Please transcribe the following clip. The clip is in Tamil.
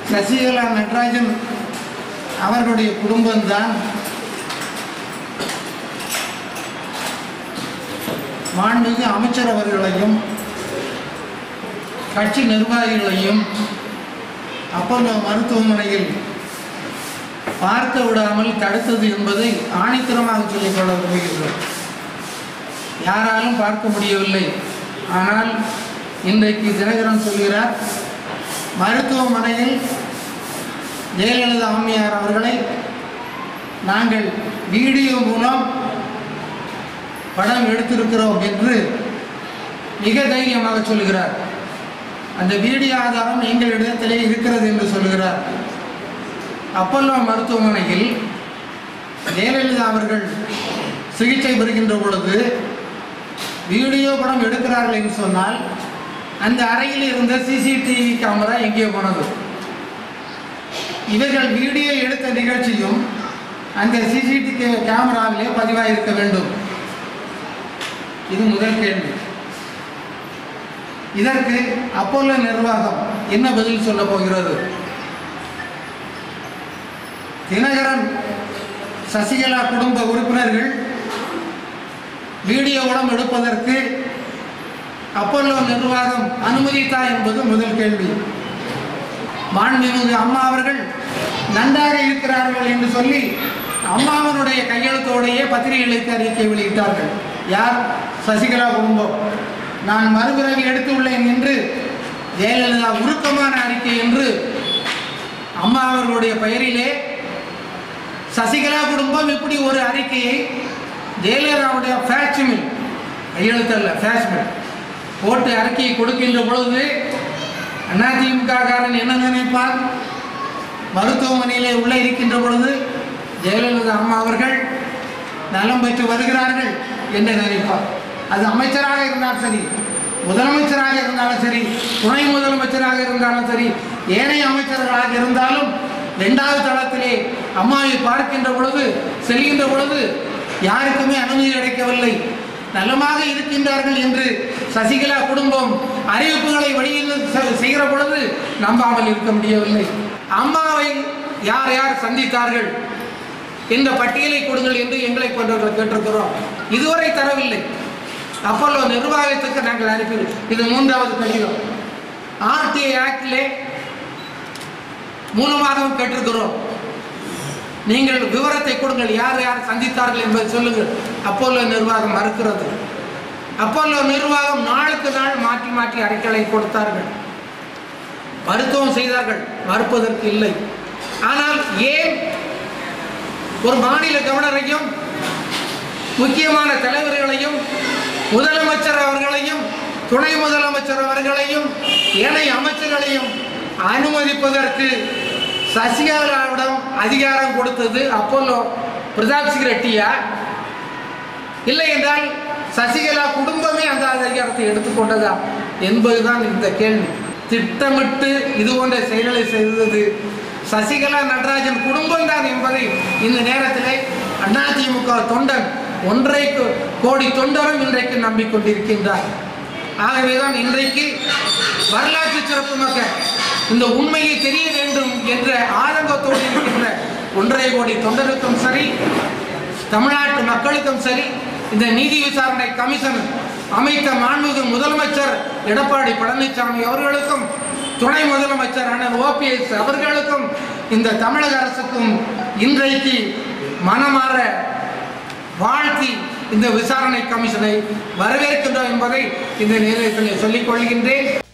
சசிகலா நடராஜன் அவர்களுடைய குடும்பம்தான் மாண்புமிகு அமைச்சர் அவர்களையும் கட்சி நிர்வாகிகளையும் அப்பல்லோ மருத்துவமனையில் பார்க்க விடாமல் தடுத்தது என்பதை ஆணித்தரமாக சொல்லிக்கொள்ள விரும்புகிறோம் யாராலும் பார்க்க முடியவில்லை ஆனால் இன்றைக்கு தினகரன் சொல்கிறார் மருத்துவமனையில் ஜெயலலிதா அம்மையார் அவர்களை நாங்கள் வீடியோ மூலம் படம் எடுத்திருக்கிறோம் என்று மிக தைரியமாக சொல்கிறார் அந்த வீடியோ ஆதாரம் எங்களிடத்திலே இருக்கிறது என்று சொல்கிறார் அப்பல்லோ மருத்துவமனையில் ஜெயலலிதா அவர்கள் சிகிச்சை பெறுகின்ற பொழுது வீடியோ படம் எடுக்கிறார்கள் என்று சொன்னால் அந்த அறையில் இருந்த சிசிடிவி கேமரா எங்கே போனது இவர்கள் வீடியோ எடுத்த நிகழ்ச்சியும் அந்த சிசிடிவி கேமராவிலே பதிவாயிருக்க வேண்டும் இது முதல் கேள்வி இதற்கு அப்போலோ நிர்வாகம் என்ன பதில் சொல்ல போகிறது தினகரன் சசிகலா குடும்ப உறுப்பினர்கள் வீடியோ படம் எடுப்பதற்கு அப்போலோ நிர்வாகம் அனுமதித்தா என்பது முதல் கேள்வி மாண்புமிகு அம்மா அவர்கள் நன்றாக இருக்கிறார்கள் என்று சொல்லி அம்மாவனுடைய கையெழுத்தோடையே பத்திரிகைகளுக்கு அறிக்கை வெளியிட்டார்கள் யார் சசிகலா குடும்பம் நான் மறுபிறவி எடுத்துள்ளேன் என்று ஜெயலலிதா உருக்கமான அறிக்கை என்று அம்மா அவர்களுடைய பெயரிலே சசிகலா குடும்பம் இப்படி ஒரு அறிக்கையை ஜெயலலிதாவுடைய ஃபேக்சுமில் கையெழுத்தல்ல ஃபேஷ்மில் போட்டு அறிக்கையை கொடுக்கின்ற பொழுது அதிமுக காரன் என்ன நினைப்பார் மருத்துவமனையிலே உள்ளே இருக்கின்ற பொழுது ஜெயலலிதா அம்மா அவர்கள் நலம் பெற்று வருகிறார்கள் என்று நினைப்பார் அது அமைச்சராக இருந்தாலும் சரி முதலமைச்சராக இருந்தாலும் சரி துணை முதலமைச்சராக இருந்தாலும் சரி ஏனைய அமைச்சர்களாக இருந்தாலும் இரண்டாவது தளத்திலே அம்மாவை பார்க்கின்ற பொழுது செல்கின்ற பொழுது யாருக்குமே அனுமதி கிடைக்கவில்லை நலமாக இருக்கின்றார்கள் என்று சசிகலா குடும்பம் அறிவிப்புகளை வெளியில் செ- செய்கிற பொழுது நம்பாமல் இருக்க முடியவில்லை அம்மாவை யார் யார் சந்தித்தார்கள் இந்த பட்டியலை கொடுங்கள் என்று எங்களை போன்றவர்கள் கேட்டிருக்கிறோம் இதுவரை தரவில்லை அப்பல்லோ நிர்வாகத்துக்கு நாங்கள் அனுப்பி இது மூன்றாவது கடிதம் ஆர்டிஐ ஆக்டிலே மூலமாகவும் கேட்டிருக்கிறோம் நீங்கள் விவரத்தை கொடுங்கள் யார் யார் சந்தித்தார்கள் என்பதை சொல்லுங்கள் அப்போலோ நிர்வாகம் மறுக்கிறது அப்போலோ நிர்வாகம் நாளுக்கு நாள் மாற்றி மாற்றி அறிக்கைகளை கொடுத்தார்கள் மருத்துவம் செய்தார்கள் மறுப்பதற்கு இல்லை ஆனால் ஏன் ஒரு மாநில கவர்னரையும் முக்கியமான தலைவர்களையும் முதலமைச்சர் அவர்களையும் துணை முதலமைச்சர் அவர்களையும் ஏனைய அமைச்சர்களையும் அனுமதிப்பதற்கு சசிகலாவிடம் அதிகாரம் கொடுத்தது அப்போலோ பிரதாப் சிங் ரெட்டியா இல்லை என்றால் சசிகலா குடும்பமே அந்த அதிகாரத்தை எடுத்துக்கொண்டதா என்பதுதான் இந்த கேள்வி திட்டமிட்டு இது போன்ற செயல்களை செய்தது சசிகலா நடராஜன் குடும்பம் தான் என்பதை இந்த நேரத்திலே அதிமுக தொண்டன் ஒன்றை கோ- கோடி தொண்டரும் இன்றைக்கு நம்பிக்கொண்டிருக்கின்றார் ஆகவேதான் இன்றைக்கு வரலாற்று சிறப்புமிக்க இந்த உண்மையை தெரிய வேண்டும் என்ற ஆதங்கத்தோடு இருக்கின்ற ஒன்றரை கோடி தொண்டருக்கும் சரி தமிழ்நாட்டு மக்களுக்கும் சரி இந்த நீதி விசாரணை கமிஷன் அமைத்த மாண்புமிகு முதலமைச்சர் எடப்பாடி பழனிசாமி அவர்களுக்கும் துணை முதலமைச்சர் அண்ணன் ஓபிஎஸ் அவர்களுக்கும் இந்த தமிழக அரசுக்கும் இன்றைக்கு மனமாற வாழ்த்தி இந்த விசாரணை கமிஷனை வரவேற்கின்றோம் என்பதை இந்த நேரத்தில் சொல்லிக் கொள்கின்றேன்